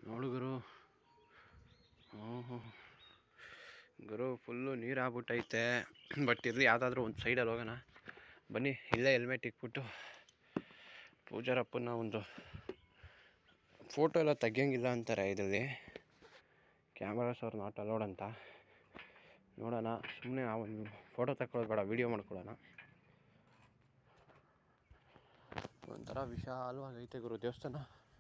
ನೋಡು ಗುರು ಹ್ಞೂ ಹ್ಞೂ ಗುರು ಫುಲ್ಲು ನೀರು ಆಗ್ಬಿಟ್ಟೈತೆ ಬಟ್ ಇರಲಿ ಯಾವುದಾದ್ರೂ ಒಂದು ಸೈಡಲ್ಲಿ ಹೋಗೋಣ ಬನ್ನಿ ಇಲ್ಲೇ ಹೆಲ್ಮೆಟ್ ಇಟ್ಬಿಟ್ಟು ಪೂಜಾರಪ್ಪನ ಒಂದು ಫೋಟೋ ಎಲ್ಲ ತೆಗಿಯಂಗಿಲ್ಲ ಅಂತಾರೆ ಇದರಲ್ಲಿ ಕ್ಯಾಮ್ರಾಸ್ ಅವ್ರು ನಾಟ್ ಅಲೋಡ್ ಅಂತ ನೋಡೋಣ ಸುಮ್ಮನೆ ಒಂದು ಫೋಟೋ ತಗೊಳ್ಳೋದು ಬೇಡ ವೀಡಿಯೋ ಮಾಡ್ಕೊಳ್ಳೋಣ ಒಂಥರ ವಿಶಾಲವಾಗೈತೆ ಗುರು ದೇವಸ್ಥಾನ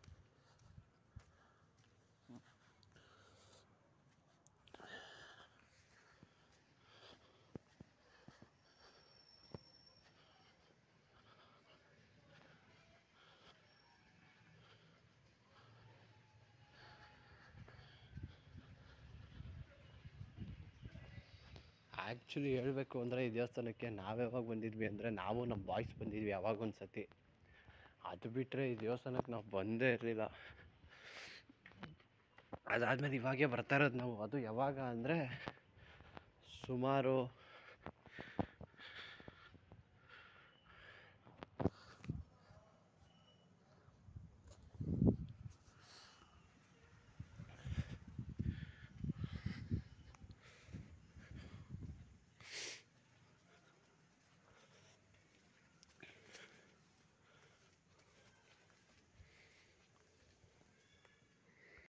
ಆ್ಯಕ್ಚುಲಿ ಹೇಳಬೇಕು ಅಂದರೆ ಈ ದೇವಸ್ಥಾನಕ್ಕೆ ನಾವು ಯಾವಾಗ ಬಂದಿದ್ವಿ ಅಂದರೆ ನಾವು ನಮ್ಮ ಬಾಯ್ಸ್ ಬಂದಿದ್ವಿ ಯಾವಾಗ ಒಂದು ಸತಿ ಅದು ಬಿಟ್ಟರೆ ಈ ದೇವಸ್ಥಾನಕ್ಕೆ ನಾವು ಬಂದೇ ಇರಲಿಲ್ಲ ಅದಾದಮೇಲೆ ಇವಾಗೇ ಬರ್ತಾ ಇರೋದು ನಾವು ಅದು ಯಾವಾಗ ಅಂದರೆ ಸುಮಾರು